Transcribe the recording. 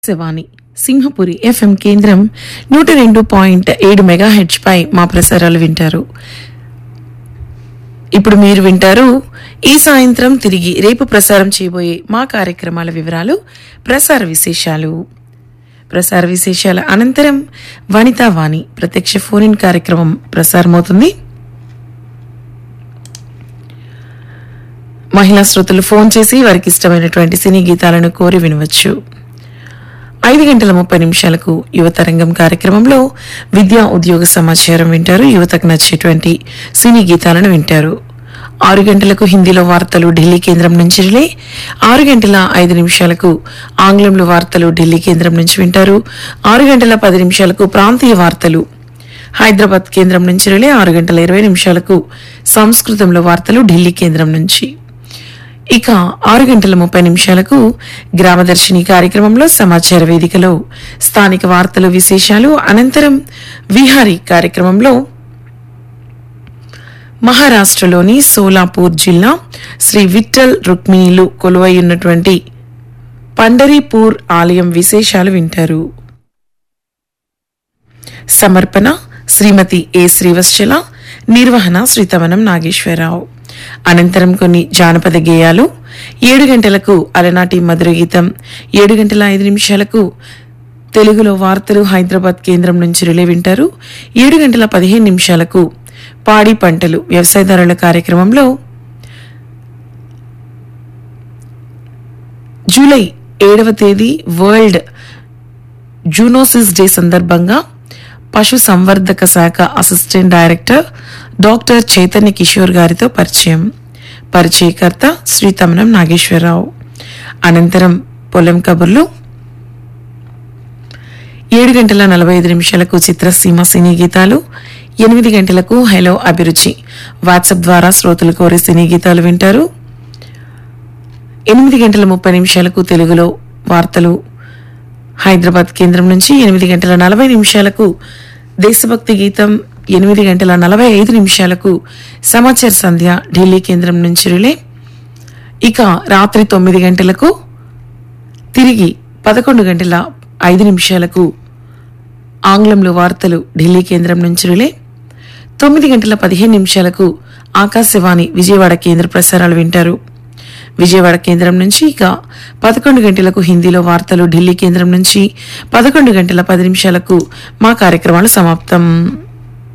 శవాని Simhapuri FM కేంద్రం నూట రెండు పాయింట్ ఏడు మెగా పై మా ప్రసారాలు వింటారు ఇప్పుడు మీరు వింటారు ఈ సాయంత్రం తిరిగి రేపు ప్రసారం చేయబోయే మా కార్యక్రమాల వివరాలు ప్రసార విశేషాలు ప్రసార విశేషాల అనంతరం వనితా వాణి ప్రత్యక్ష ఫోన్ ఇన్ కార్యక్రమం ప్రసారమవుతుంది మహిళా శ్రోతలు ఫోన్ చేసి వారికి ఇష్టమైనటువంటి సినీ గీతాలను కోరి వినవచ్చు ఐదు గంటల ముప్పై నిమిషాలకు యువతరంగం కార్యక్రమంలో విద్యా ఉద్యోగ సమాచారం వింటారు యువతకు నచ్చేటువంటి సినీ గీతాలను వింటారు ఆరు గంటలకు హిందీలో వార్తలు ఢిల్లీ కేంద్రం నుంచి రిలే ఆరు గంటల ఐదు నిమిషాలకు ఆంగ్లంలో వార్తలు ఢిల్లీ కేంద్రం నుంచి వింటారు ఆరు గంటల పది నిమిషాలకు ప్రాంతీయ వార్తలు హైదరాబాద్ కేంద్రం నుంచి రిలే ఆరు గంటల ఇరవై నిమిషాలకు సంస్కృతంలో వార్తలు ఢిల్లీ కేంద్రం నుంచి ఇక ఆరు గంటల ముప్పై నిమిషాలకు గ్రామదర్శిని కార్యక్రమంలో సమాచార వేదికలో స్థానిక వార్తలు విశేషాలు అనంతరం విహారీ కార్యక్రమంలో మహారాష్ట్రలోని సోలాపూర్ జిల్లా శ్రీ విఠల్ రుక్మిణీలు కొలువై ఉన్నటువంటి పండరీపూర్ ఆలయం విశేషాలు వింటారు సమర్పణ శ్రీమతి ఏ శ్రీవత్సల నిర్వహణ శ్రీతవనం నాగేశ్వరరావు అనంతరం కొన్ని జానపద గేయాలు ఏడు గంటలకు అలనాటి మధుర గీతం ఏడు గంటల ఐదు నిమిషాలకు తెలుగులో వార్తలు హైదరాబాద్ కేంద్రం నుంచి రిలే వింటారు ఏడు గంటల పదిహేను నిమిషాలకు పాడి పంటలు వ్యవసాయదారుల కార్యక్రమంలో జూలై ఏడవ తేదీ వరల్డ్ జూనోసిస్ డే సందర్భంగా పశు సంవర్ధక శాఖ assistant director doctor Chaitanya Kishore గారితో పరిచయం పరిచయకర్త శ్రీ తమనం నాగేశ్వరరావు అనంతరం పొలం కబుర్లు ఏడు గంటల నలభై ఐదు నిమిషాలకు చిత్రసీమ సినీ గీతాలు ఎనిమిది గంటలకు హలో అభిరుచి వాట్సాప్ ద్వారా శ్రోతలు కోరే సినీ గీతాలు వింటారు ఎనిమిది గంటల ముప్పై నిమిషాలకు తెలుగులో వార్తలు హైదరాబాద్ కేంద్రం నుంచి ఎనిమిది గంటల నలభై నిమిషాలకు దేశభక్తి గీతం ఎనిమిది గంటల నలభై ఐదు నిమిషాలకు సమాచార సంధ్య ఢిల్లీ కేంద్రం నుంచి రిలే ఇక రాత్రి తొమ్మిది గంటలకు తిరిగి పదకొండు గంటల ఐదు నిమిషాలకు ఆంగ్లంలో వార్తలు ఢిల్లీ కేంద్రం నుంచి రిలే తొమ్మిది గంటల పదిహేను నిమిషాలకు ఆకాశవాణి విజయవాడ కేంద్ర ప్రసారాలు వింటారు విజయవాడ కేంద్రం నుంచి ఇక పదకొండు గంటలకు హిందీలో వార్తలు ఢిల్లీ కేంద్రం నుంచి పదకొండు గంటల పది నిమిషాలకు మా కార్యక్రమాలు సమాప్తం